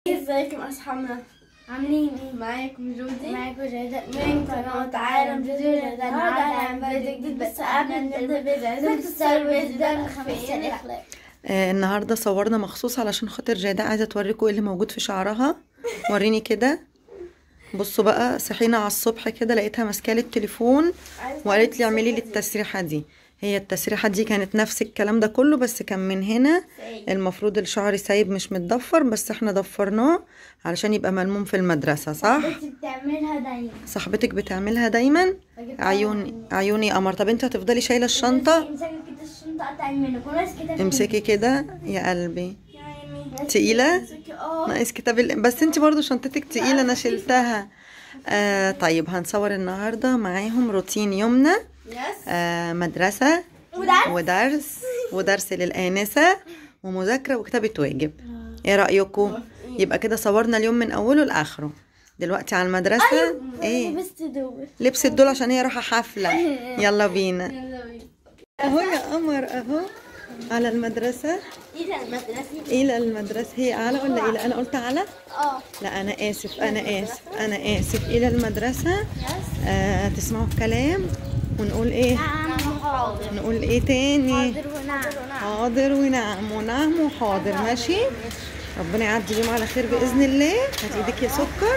ازيكم اصحابنا عاملين ايه؟ معاكم جودي معاكم جدع من قناة عالم جديد النهارده هنعمل فيديو جديد بس قبل ما نبدا الفيديو عايزين تستنوا الفيديو ده خمس الاخلاق آه النهارده صورنا مخصوص علشان خاطر جيداء عايزه توريكم ايه اللي موجود في شعرها وريني كده بصوا بقى صحينا على الصبح كده لقيتها ماسكه لي التليفون وقالت لي اعملي لي التسريحه دي هي التسريحه دي كانت نفس الكلام ده كله بس كان من هنا المفروض الشعر سايب مش متضفر بس احنا ضفرناه علشان يبقى ملموم في المدرسه صح بس بتعملها دايما صاحبتك بتعملها دايما عيوني عيوني قمر طب انت هتفضلي شايله الشنطه امسكي كده الشنطة قطعي منك وناس كده امسكي كده يا قلبي يعني تقيله اه ناقص كتاب ال... بس انت برضو شنطتك تقيله انا شلتها آه طيب هنصور النهارده معاهم روتين يومنا يس آه مدرسه ودرس. ودرس ودرس للآنسة ومذاكرة وكتابة واجب ايه رأيكم يبقى كده صورنا اليوم من أوله لآخره دلوقتي على المدرسة ايه لبست دول لبست دول عشان هي رايحة حفلة يلا بينا يلا بينا اهو يا قمر اهو على المدرسة الى المدرسة إلى المدرسة هي أعلى ولا إلى أنا قلت أعلى اه لا أنا آسف أنا آسف أنا آسف إلى المدرسة آه تسمعوا الكلام ونقول إيه نعم حاضر نقول إيه تاني حاضر ونعم حاضر ونعم ونعم وحاضر ماشي ربنا يعدي اليوم على خير باذن الله هات ايدك يا سكر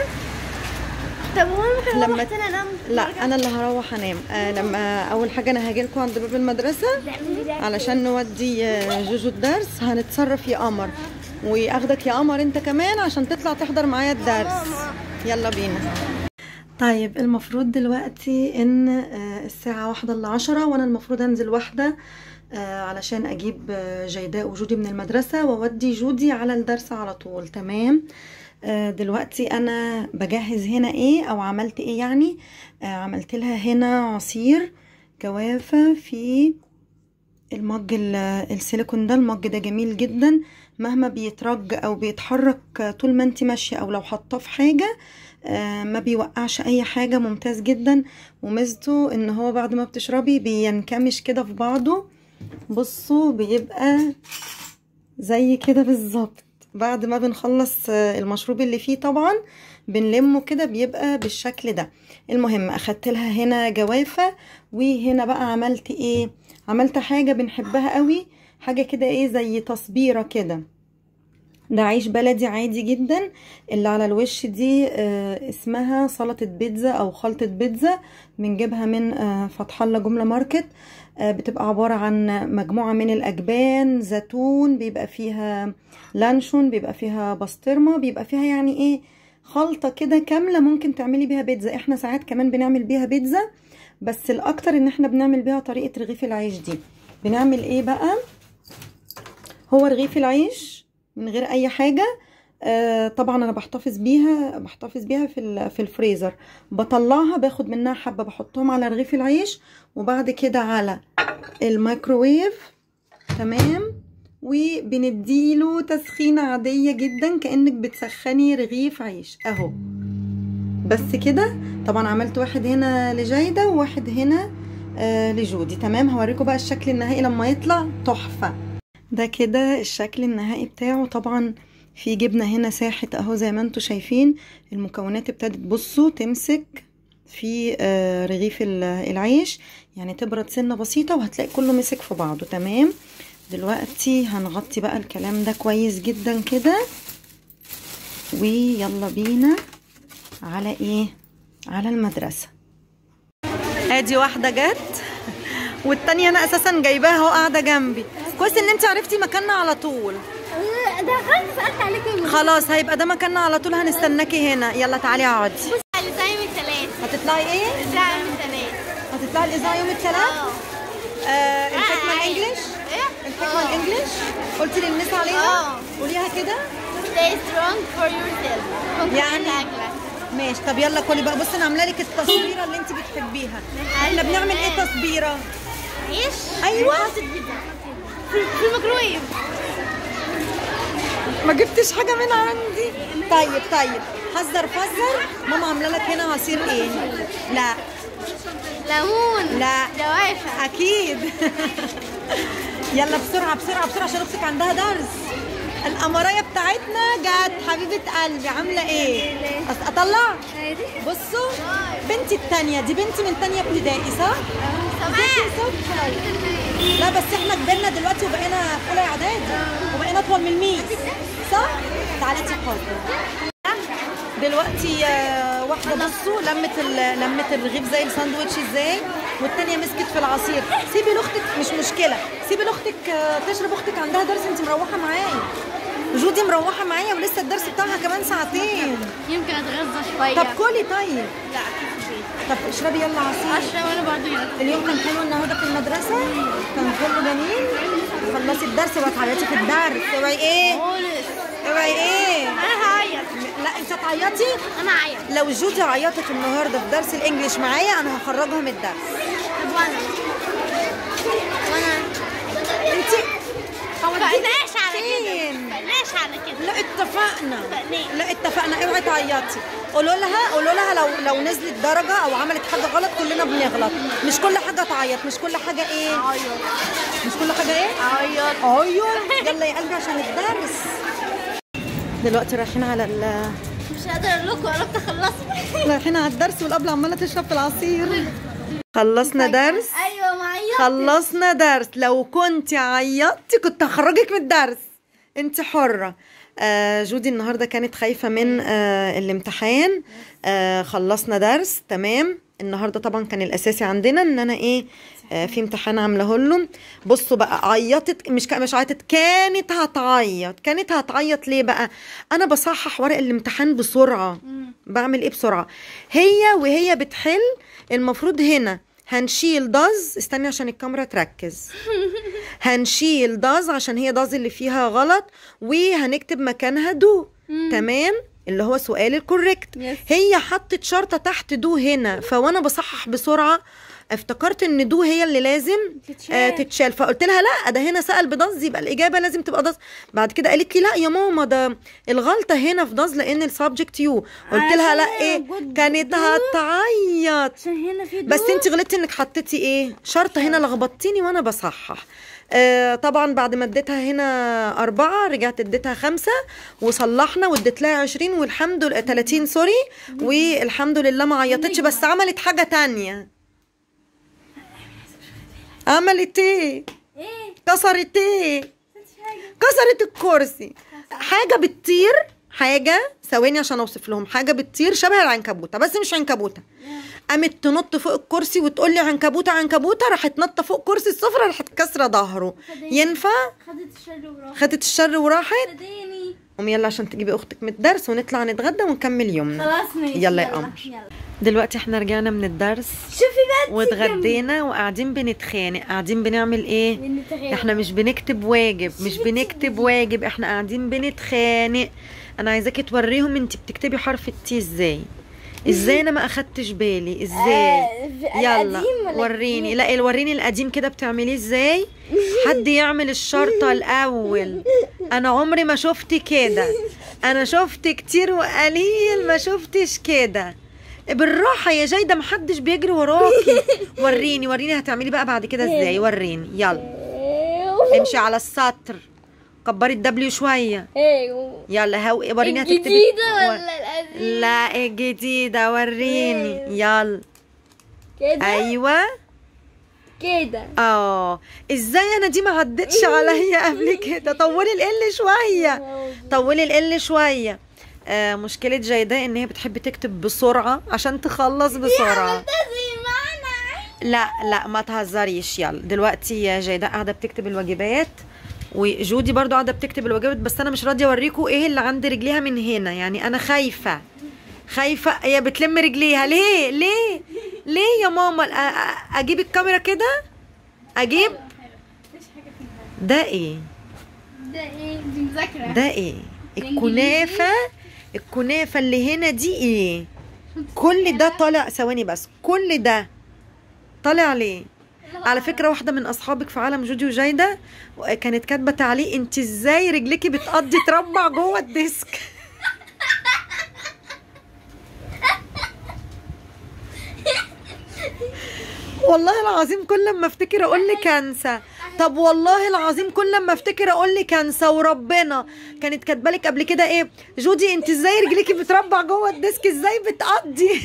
طب هو ممكن لما لما انا انام لا انا اللي هروح انام آه لما اول حاجه انا هاجي لكم عند باب المدرسه تعملي ده علشان نودي آه، جوجو الدرس هنتصرف يا قمر وياخدك يا قمر انت كمان عشان تطلع تحضر معايا الدرس يلا بينا طيب المفروض دلوقتي ان آه، الساعة واحدة الا عشرة وانا المفروض انزل واحدة آه، علشان اجيب آه، جيداء وجودي من المدرسة واودي جودي على الدرس على طول تمام آه، دلوقتي انا بجهز هنا ايه او عملت ايه يعني آه، عملت لها هنا عصير جوافة في المج ال- السيليكون ده المج ده جميل جدا مهما بيترج او بيتحرك طول ما انت ماشيه او لو حاطاه في حاجه آه، ما بيوقعش اي حاجه ممتاز جدا وميزته ان هو بعد ما بتشربي بينكمش كده في بعضه بصوا بيبقى زي كده بالظبط بعد ما بنخلص آه، المشروب اللي فيه طبعا بنلمه كده بيبقى بالشكل ده المهم اخدت لها هنا جوافة وهنا بقى عملت ايه عملت حاجة بنحبها قوي حاجة كده ايه زي تصبيرة كده ده عيش بلدي عادي جدا اللي على الوش دي آه اسمها سلطة بيتزا او خلطة بيتزا بنجيبها من آه فتح الله جملة ماركت آه بتبقى عبارة عن مجموعة من الأجبان زيتون بيبقى فيها لانشون بيبقى فيها بسطرمة بيبقى فيها يعني ايه خلطة كده كاملة ممكن تعملي بيها بيتزا احنا ساعات كمان بنعمل بيها بيتزا بس الأكتر ان احنا بنعمل بيها طريقة رغيف العيش دي بنعمل ايه بقى هو رغيف العيش من غير اي حاجة آه طبعا انا بحتفظ بيها بحتفظ بيها في ال- في الفريزر بطلعها باخد منها حبة بحطهم على رغيف العيش وبعد كده على الميكروويف تمام وبنديله تسخينة عادية جدا كأنك بتسخني رغيف عيش اهو بس كده طبعا عملت واحد هنا لجايدة وواحد هنا آه لجودي تمام هوريكم بقى الشكل النهائي لما يطلع تحفة ده كده الشكل النهائي بتاعه طبعا في جبنة هنا ساحت اهو زي ما انتوا شايفين المكونات ابتدت بصوا تمسك في آه رغيف ال- العيش يعني تبرد سنة بسيطة وهتلاقي كله مسك في بعضه تمام دلوقتي هنغطي بقى الكلام ده كويس جدا كده ويلا بينا على ايه على المدرسة ادي واحدة جت والتانية انا اساسا جايباها اهو قاعدة جنبي كويس ان انت عرفتي مكاننا على طول ده خلاص سألت عليك خلاص هيبقى ده مكاننا على طول هنستناكي هنا يلا تعالي اقعدي الإذاعة يوم الثلاث هتطلعي ايه الإذاعة يوم الثلاث هتطلعي الاذاعة يوم الثلاث آه الحكمة الانجليش ايه؟ الحكمة الانجليش قلتي للناس عليها اه. قوليها كده Stay strong for yourself كن يعني- كويس لأجلك. ماشي طب يلا كلي بقى بصي انا عامله لك التصويره اللي انت بتحبيها احنا بنعمل ايه تصبيره عيش أيوة. وحاطط بيتزا في في الميكروويف ما جبتش حاجه من عندي طيب طيب حذر فزر ماما عامله لك هنا عصير ايه لا ليمون لا. جوافة اكيد يلا بسرعه بسرعه بسرعه عشان اختك عندها درس القمرايه بتاعتنا جت حبيبه قلبي عامله ايه أص- اطلع بصوا بنتي التانية دي بنتي من تانية ابتدائي صح؟ بنتي صبحي. لا بس احنا كبرنا دلوقتي وبقينا في اولى اعدادي وبقينا اطول من الميس صح؟ تعالى انتي حاضر دلوقتي آه، واحده بصوا لمت ال- لمت الرغيف زي الساندوتش ازاي والتانيه مسكت في العصير سيبي لاختك مش مشكله سيبي لاختك آه، تشرب اختك عندها درس انت مروحه معايا جودي مروحه معايا ولسه الدرس بتاعها كمان ساعتين يمكن اتغذى شويه طب كلي طيب لا اكيد في البيت طب اشربي يلا عصير اشرب وانا برضه هنا اليوم كان حلو النهارده في المدرسه كان كله جميل خلصي الدرس وهتعيطي في الدرس اوعي ايه خالص اوعي ايه انا هعيط لا انت هتعيطي انا هعيط لو جودي عيطت النهارده في درس الانجليش معايا انا هخرجها من الدرس طب وانا وانا انت بقناش على كده فين؟ بقناش على كده لا اتفقنا ليه؟ لا اتفقنا اوعي تعيطي قولوا لها قولوا لها لو لو نزلت درجه او عملت حاجه غلط كلنا بنغلط مش كل حاجه تعيط مش كل حاجه ايه عيط مش كل حاجه ايه عيط ايوه يلا يا قلبي عشان الدرس دلوقتي رايحين على ال مش قادره اقول لكم قربت اخلص رايحين على الدرس والقبل عماله تشرب في العصير خلصنا درس ايوه معيط خلصنا درس لو كنت عيطتي كنت هخرجك من الدرس انت حرة آه جودي النهاردة كانت خايفة من آه الامتحان آه خلصنا درس تمام النهاردة طبعا كان الأساسي عندنا ان انا ايه آه في امتحان عامله لهم بصوا بقى عيطت مش كا- مش عيطت كانت هتعيط كانت هتعيط ليه بقى انا بصحح ورق الامتحان بسرعة بعمل ايه بسرعة هي وهي بتحل المفروض هنا هنشيل داز استني عشان الكاميرا تركز هنشيل داز عشان هي داز اللي فيها غلط وهنكتب مكانها دو تمام اللي هو سؤال الكوريكت هي حطت شرطة تحت دو هنا فوانا بصحح بسرعة افتكرت ان دو هي اللي لازم آه تتشال فقلت لها لا ده هنا سأل بداز يبقى الإجابة لازم تبقى داز بعد كده قالت لي لا يا ماما ده الغلطة هنا في داز لأن السبجكت يو قلت لها لا عشان ايه وجود كانت هتعيط عشان هنا في بس انت غلطتي انك حطيتي ايه شرطه هنا لخبطتيني وانا بصحح آه طبعا بعد ما اديتها هنا أربعة رجعت اديتها خمسة وصلحنا واديت لها عشرين والحمد لله 30 سوري والحمد لله ما عيطتش بس عملت حاجة تانية عملت ايه ايه كسرت ايه كسرت الكرسي حاجة بتطير حاجة ثواني عشان اوصف لهم حاجة بتطير شبه العنكبوتة بس مش عنكبوتة قامت تنط فوق الكرسي وتقول لي عنكبوتة عنكبوتة راحت نطة فوق كرسي السفرة راحت كسرة ظهره ينفع خدت الشر وراح خدت الشر وراحت خديني قومي يلا عشان تجيبي اختك من الدرس ونطلع نتغدى ونكمل يومنا خلاص ماشي يلا يا قمر. يلا دلوقتي احنا رجعنا من الدرس شوفي بقى واتغدينا وقاعدين بنتخانق قاعدين بنعمل ايه بنتخانق. احنا مش بنكتب واجب مش بنكتب واجب احنا قاعدين بنتخانق انا عايزاكي توريهم انت بتكتبي حرف التي ازاي ازاي انا ما اخدتش بالي ازاي آه، في يلا القديم ولا وريني لا وريني القديم كده بتعمليه ازاي حد يعمل الشرطة الاول انا عمري ما شفت كده انا شفت كتير وقليل ما شفتش كده بالراحة يا جايدة محدش بيجري وراكي وريني وريني هتعملي بقى بعد كده ازاي وريني يلا امشي على السطر كبري الدبليو شوية ايوه يلا هو وريني هتكتبي الجديدة و- ولا القديمة لا الجديدة وريني يلا كده ايوه كده اه ازاي انا دي ما عدتش عليا قبل كده طولي ال شويه طولي ال شويه آه مشكله جيدة ان هي بتحب تكتب بسرعه عشان تخلص بسرعه زي معنا لا لا ما تهزريش يلا دلوقتي يا جيدة قاعده بتكتب الواجبات وجودي برضو قاعده بتكتب الواجبات بس انا مش راضيه اوريكم ايه اللي عند رجليها من هنا يعني انا خايفه خايفه هي بتلم رجليها ليه ليه ليه يا ماما أ- أ- اجيب الكاميرا كده اجيب ده ايه ده ايه دي مذاكره ده ايه الكنافه الكنافه اللي هنا دي ايه كل ده طالع ثواني بس كل ده طالع ليه على فكره واحده من اصحابك في عالم جودي وجايده كانت كاتبه تعليق انت ازاي رجليكي بتقضي تربع جوه الديسك والله العظيم كل ما افتكر اقول لك انسى طب والله العظيم كل ما افتكر اقول لك انسى وربنا كانت كاتبه لك قبل كده ايه جودي انت ازاي رجليكي بتربع جوه الديسك ازاي بتقضي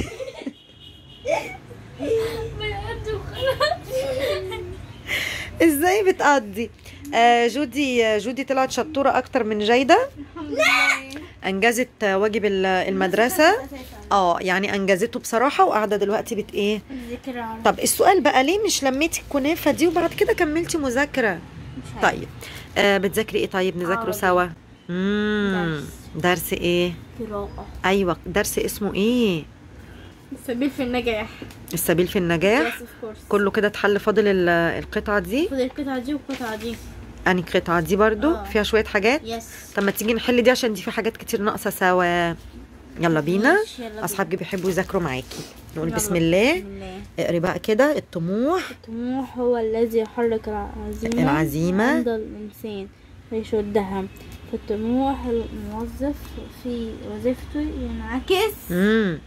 ازاي بتقضي آه جودي آه، جودي طلعت شطوره اكتر من جيده انجزت آه، واجب ال- المدرسه اه يعني انجزته بصراحه وقاعده دلوقتي بت ايه ذكرى طب السؤال بقى ليه مش لميتي الكنافه دي وبعد كده كملتي مذاكره طيب آه بتذاكري ايه طيب نذاكره عربي. سوا امم درس ايه قراءة ايوه درس اسمه ايه السبيل في النجاح السبيل في النجاح Yes, of course. كله كده اتحل فاضل ال- القطعه دي خد القطعة دي والقطعة دي اني قطعه دي برضو آه. فيها شويه حاجات يس طب ما تيجي نحل دي عشان دي في حاجات كتير ناقصه سوا يلا بينا ماشي، يلا بينا. اصحابي بيحبوا يذاكروا معاكي نقول يلا. بسم الله بسم الله اقري بقى كده الطموح الطموح هو الذي يحرك العزيمة العزيمة. عند الإنسان ويشدها فالطموح الموظف في وظيفته ينعكس امم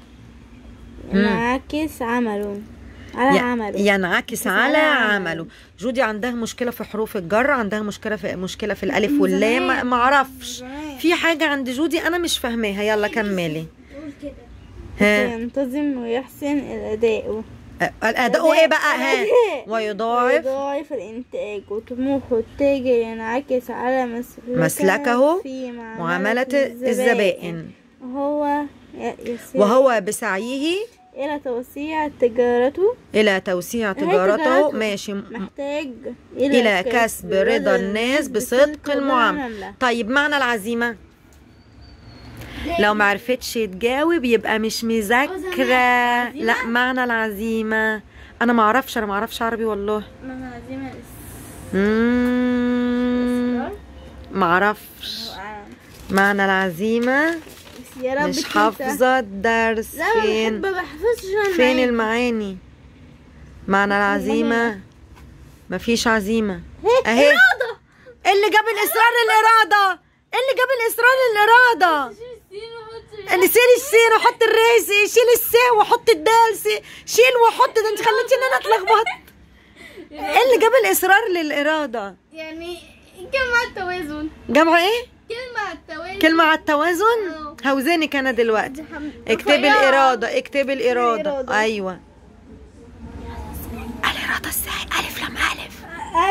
ينعكس عمله على ي- عمله ينعكس على عمله جودي عندها مشكله في حروف الجر عندها مشكله في مشكله في الالف واللام ما- ما اعرفش في حاجه عند جودي انا مش فاهماها يلا كملي ها ينتظم ويحسن الأداء الاداء ايه بقى ها ويضاعف ويضاعف الإنتاج وطموحه التاجر ينعكس على مسلكه, مسلكه في معامله الزبائن وهو ي- يسير وهو بسعيه إلى توسيع تجارته الى توسيع تجارته. تجارته ماشي م- محتاج الى كسب رضا الناس بصدق المعامله المعاملة طيب معنى العزيمه لو ما عرفتش تجاوب يبقى مش مذاكره لا معنى العزيمه انا ما اعرفش انا ما اعرفش عربي والله معنى العزيمة مم، ما اعرفش معنى العزيمه يا رب مش تنسى. حافظه الدرس لا ما فين بحب- ما بحفظش أنا فين معاك. المعاني معنى العزيمه مفيش عزيمه اهي اللي جاب الاصرار الاراده اللي جاب الاصرار الاراده نسيل السين وحط الريس شيل السين وحط الدال سي- شيل وحط ده انت خليتي ان انا اتلخبطت ايه اللي جاب الاصرار للاراده يعني كلمة التوازن جمع ايه كلمة التوازن كلمه على التوازن هوزنك انا دلوقتي اكتبي الاراده اكتبي الاراده الإرادة. ايوه الاراده ازاي الف لام الف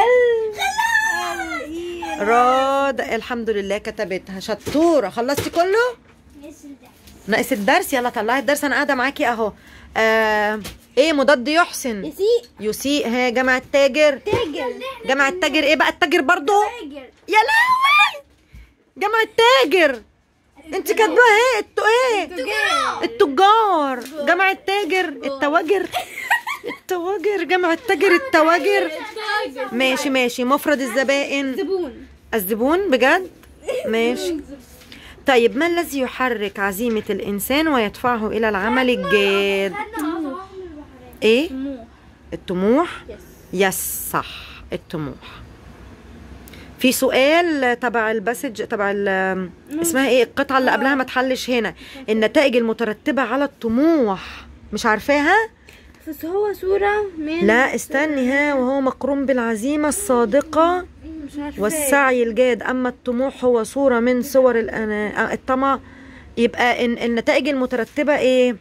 راد الحمد لله كتبتها شطوره خلصتي كله ناقص الدرس يلا طلعي الدرس انا قاعده معاكي اهو آه ايه مضاد يحسن يسيء يسيء ها جمع التاجر تاجر جمع التاجر ايه بقى التاجر برضو تاجر يا لهوي جمع التاجر انت كاتبه ايه التو ايه التجار جمع التاجر التواجر التواجر جمع التاجر التواجر ماشي ماشي مفرد الزبائن زبون الزبون بجد ماشي طيب ما الذي يحرك عزيمة الإنسان ويدفعه إلى العمل الجاد إيه طموح الطموح يس يس صح الطموح في سؤال تبع الباسج تبع ال- اسمها ايه القطعه اللي قبلها ما تحلش هنا النتائج المترتبه على الطموح مش عارفاها بس هو صورة من لا استني ها وهو مقرون بالعزيمه الصادقه مش عارفة والسعي الجاد اما الطموح هو صوره من صور الأنا... الطمع يبقى إن النتائج المترتبه ايه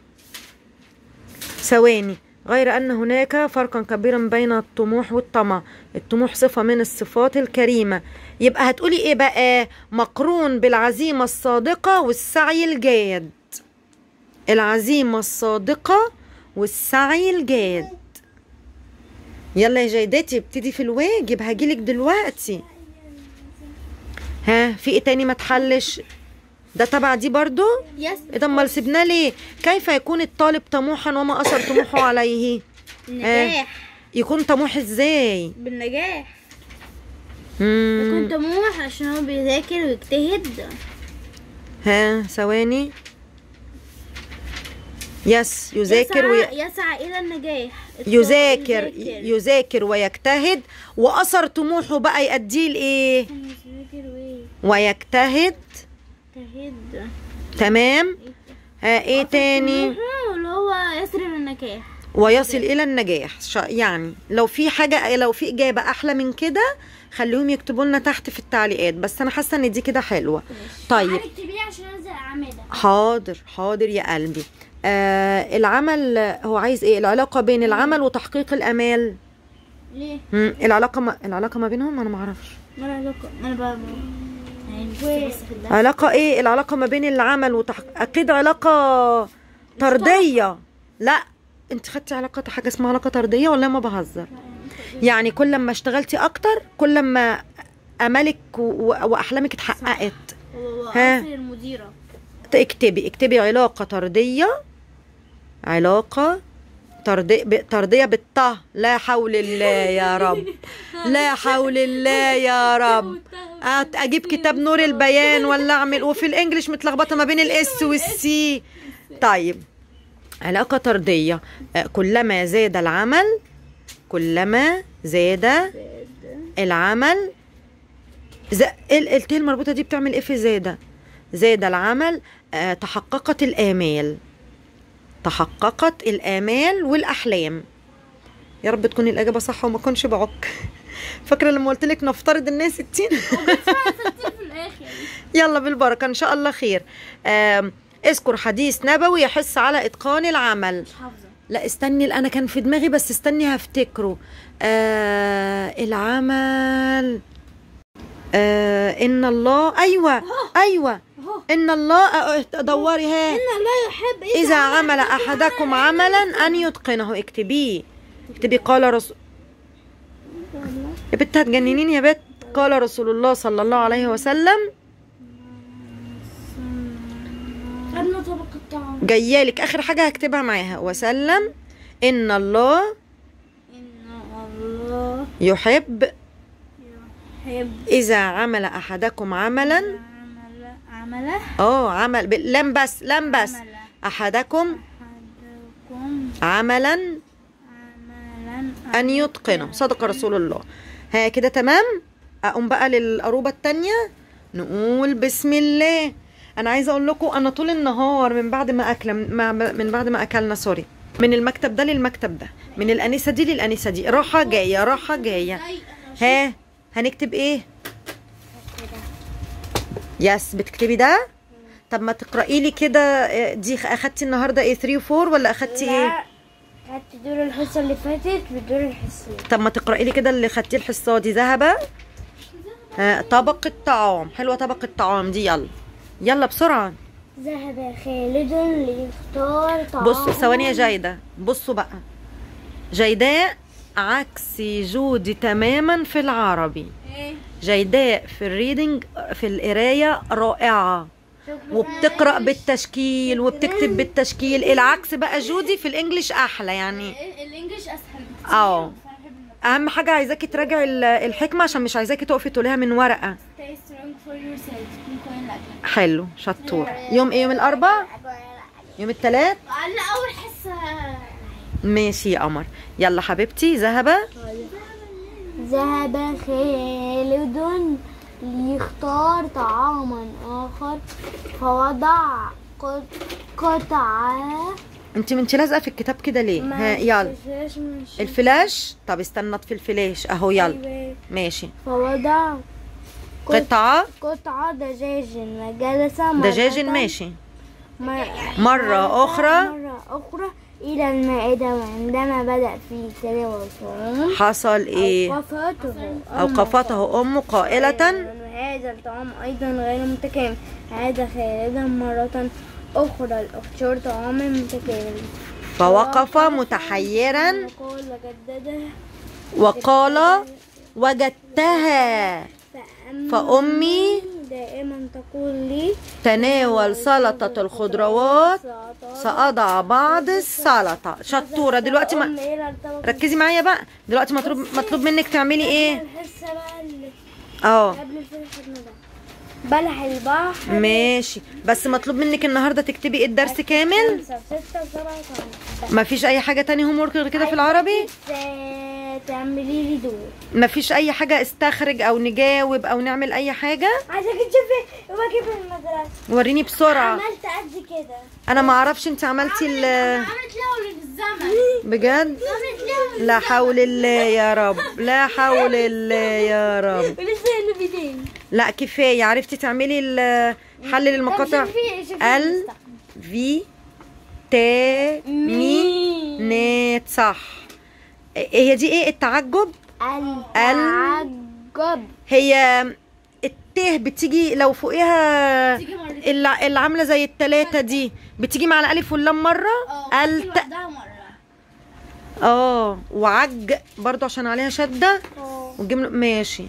ثواني غير ان هناك فرقا كبيرا بين الطموح والطمع الطموح صفه من الصفات الكريمه يبقى هتقولي ايه بقى مقرون بالعزيمه الصادقه والسعي الجاد العزيمه الصادقه والسعي الجاد يلا يا جيدتي ابتدي في الواجب هجيلك دلوقتي ها في ايه تاني ما تحلش ده تبع دي برضو يس ايه ده امال سيبناه ليه كيف يكون الطالب طموحا وما اثر طموحه عليه النجاح يكون طموح ازاي بالنجاح مم. يكون طموح عشان هو بيذاكر ويجتهد ها ثواني يس يذاكر وي... يسعى, يسعى إلى النجاح يذاكر يذاكر يذاكر ويجتهد واثر طموحه بقى يؤديه لايه يذاكر ويجتهد ويجتهد تمام ها ايه تاني طموحه اللي هو يسرع النجاح ويصل الى النجاح شا- يعني لو في حاجه لو في اجابه احلى من كده خليهم يكتبوا لنا تحت في التعليقات بس انا حاسه ان دي كده حلوه طيب اكتبيه عشان انزل اعملها حاضر حاضر يا قلبي آه العمل هو عايز ايه العلاقه بين العمل وتحقيق الامال ليه؟ مم. العلاقه ما العلاقه ما بينهم انا ما اعرفش ما انا علاقة ما انا بقى يعني بس في الله علاقه ايه العلاقه ما بين العمل وتحقيق اكيد علاقه طرديه لا انت خدتي علاقه حاجه اسمها علاقه طرديه ولا ما بهزر يعني كل ما اشتغلتي اكتر كل ما امالك و- و- واحلامك اتحققت ها. ها المديرة اكتبي اكتبي علاقة طردية علاقة طردية ب- طردية بالطه لا حول الله يا رب لا حول الله يا رب أت- اجيب كتاب نور البيان ولا اعمل وفي الانجليش متلخبطه ما بين الاس والسي طيب علاقه طرديه آه، كلما زاد العمل كلما زاد العمل ز... ال- الت المربوطه دي بتعمل ايه في زاده زاد العمل آه، تحققت الامال تحققت الامال والاحلام يا رب تكون الاجابه صح وما اكونش بعك فاكره لما قلت لك نفترض الناس 60 في الاخر يلا بالبركه ان شاء الله خير آم، اذكر حديث نبوي يحث على اتقان العمل مش حافظة لا استني انا كان في دماغي بس استني هفتكره آه العمل آه ان الله ايوه ايوه ان الله آه، دوري ها ان لا يحب اذا عمل احدكم عملا ان يتقنه اكتبيه اكتبي قال رسول يا بنت هتجننيني يا بنت قال رسول الله صلى الله عليه وسلم خدنا طبق الطعام جايالك اخر حاجه هكتبها معاها وسلم ان الله ان الله يحب يحب اذا عمل احدكم عملا عمل عمله اه عمل ب- لم بس لم بس عمل احدكم أحدكم عملا عملا ان يتقنه صدق رسول الله ها كده تمام اقوم بقى للقروبه التانية نقول بسم الله انا عايزه اقول لكم انا طول النهار من بعد ما اكل من من بعد ما اكلنا سوري من المكتب ده للمكتب ده من الانسه دي للانسه دي راحه جايه راحه جايه ها هنكتب ايه يس بتكتبي ده طب ما تقراي لي كده آه، دي اخدتي النهارده ايه 3 و 4 ولا اخدتي ايه خدت دور الحصة اللي فاتت بالدور الحصية طب ما تقراي لي كده اللي خدتيه الحصه دي ذهب ها طبق الطعام حلوه طبق الطعام دي يلا يلا بسرعه ذهب خالد ليختار طعام بصوا ثواني يا جايده بصوا بقى جيداء عكس جودي تماما في العربي ايه جيداء في الريدنج في القرايه رائعه وبتقرا بالتشكيل وبتكتب بالتشكيل العكس بقى جودي في الانجليش احلى يعني الانجليش اسهل اه اهم حاجه عايزاكي تراجعي ال- الحكمه عشان مش عايزاكي تقفي تقوليها من ورقه stay strong for yourself كن كوين لك حلو شطور يوم ايه يوم الاربع يوم الثلاث انا اول حصة ماشي يا قمر يلا حبيبتي ذهب ذهب خالد ليختار طعاما آخر فوضع قط- قطعة انت انت لازقه في الكتاب كده ليه ها يلا الفلاش طب استنى اطفي الفلاش اهو يلا ماشي فوضع قط- قطعه قطعة دجاج وجلس مرة دجاج ماشي مر- مرة أخرى مرة أخرى إلى المائدة وعندما بدأ في تناول الطعام حصل ايه أوقفته اوقفته امه قائله هذا الطعام أيضا غير متكامل عاد خالدا مرة أخرى لاختيار طعام متكامل فوقف متحيرا وقال جدده وقال وجدتها فأمي دائما تقول لي تناول سلطة الخضروات سأضع بعض السلطة شطورة دلوقتي ما ركزي معايا بقى دلوقتي مطلوب مطلوب منك تعملي ايه الحصة بقى اللي اه قبل الفيلم خدنا ده بلح البحر ماشي بس مطلوب منك النهارده تكتبي إيه الدرس كامل خمسة وستة وسبعة وثمانية ما فيش اي حاجه تاني هوم ورك غير كده في العربي ت- تعملي لي دول ما فيش اي حاجه استخرج او نجاوب او نعمل اي حاجه عايزاك تشوفي واجب المدرسة وريني بسرعه عملت قد كده انا ما اعرفش انت عملتي ال عملت لها زمن بجد لا حول الله يا رب لا حول الله يا رب ولسه اللي بيدين لا كفايه عرفتي تعملي ال- حل المقاطع ال في ت مي نات صح هي دي ايه التعجب التعجب هي الته بتيجي لو فوقيها تيجي مرتين. اللي اللي عامله زي التلاتة دي بتيجي مع الالف واللام مره اه الت لوحدها مرة اه وعج برضو عشان عليها شده والجمله ماشي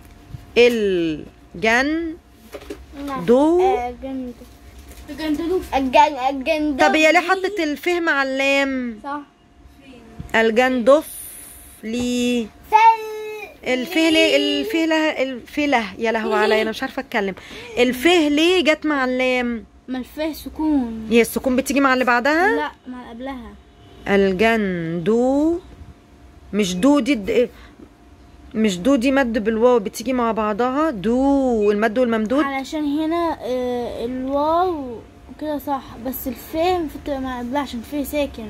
الجن دو جند الجندلوف الجن الجند طب هي ليه حطت الفه مع اللام صح الجندف لي الفه ليه الفه لها الفه له يا لهوي عليا انا مش عارفه اتكلم الفه ليه جت مع اللام ما الفه سكون هي السكون بتيجي مع اللي بعدها لا ما قبلها الجندو مش دو دي د- مش دو دي مد بالواو بتيجي مع بعضها دو المد والممدود علشان هنا آه، الواو كده صح بس الفه المفروض تبقى مع قبلها عشان الفه ساكن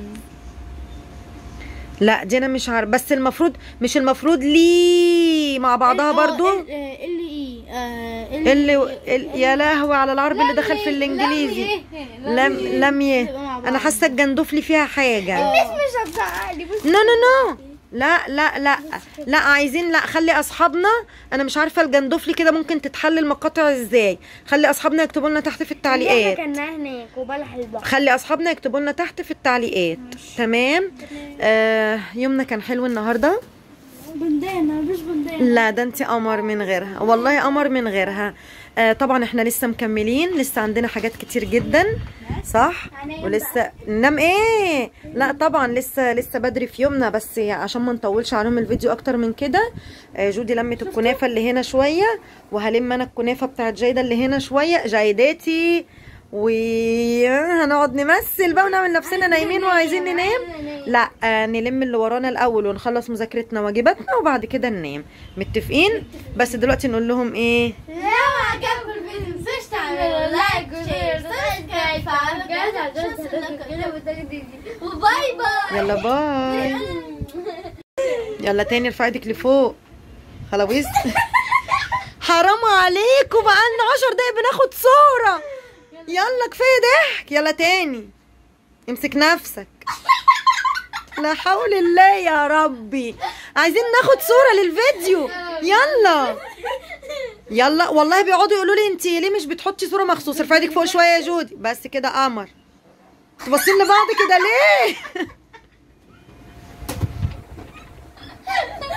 لا دي انا مش عارف بس المفروض مش المفروض لي مع بعضها آه، برضو ال- آه، اللي ايه آه، اللي ال- يا لهوي على العربي اللي دخل في الانجليزي لم لم ي تبقى مع بعض. انا حاسه الجندفلي فيها حاجه مش هتزعلي بس نو نو نو لا لا لا لا عايزين لا خلي اصحابنا انا مش عارفه الجندفلي كده ممكن تتحل المقاطع ازاي خلي اصحابنا يكتبوا لنا تحت في التعليقات كنا هناك وبلح البحر خلي اصحابنا يكتبوا لنا تحت في التعليقات تمام آه يومنا كان حلو النهارده بندانة مش بندانة لا ده انت قمر من غيرها والله قمر من غيرها آه طبعا احنا لسه مكملين لسه عندنا حاجات كتير جدا صح ولسه ننام ايه لا طبعا لسه لسه بدري في يومنا بس عشان ما نطولش عليهم الفيديو اكتر من كده آه جودي لمت الكنافه اللي هنا شويه وهلم انا الكنافه بتاعت جايده اللي هنا شويه جايداتي وهنقعد نمثل بقى ونعمل نفسنا نايمين وعايزين ننام لا آه نلم اللي ورانا الاول ونخلص مذاكرتنا واجباتنا وبعد كده ننام متفقين بس دلوقتي نقول لهم ايه لو عجبكم الفيديو متنسوش تعملوا لايك وشير سبسكرايب فعلوا الجرس عشان توصلكم وباي باي يلا باي يلا تاني ارفعي ايدك لفوق خلاويص حرام عليكم بقالنا عشر دقايق بناخد صورة يلا كفاية ضحك يلا تاني امسك نفسك لا حول الله يا ربي عايزين ناخد صورة للفيديو يلا يلا والله بيقعدوا يقولوا لي انت ليه مش بتحطي صورة مخصوص ارفعي ايدك فوق شوية يا جودي بس كده قمر تبصين لبعض كده ليه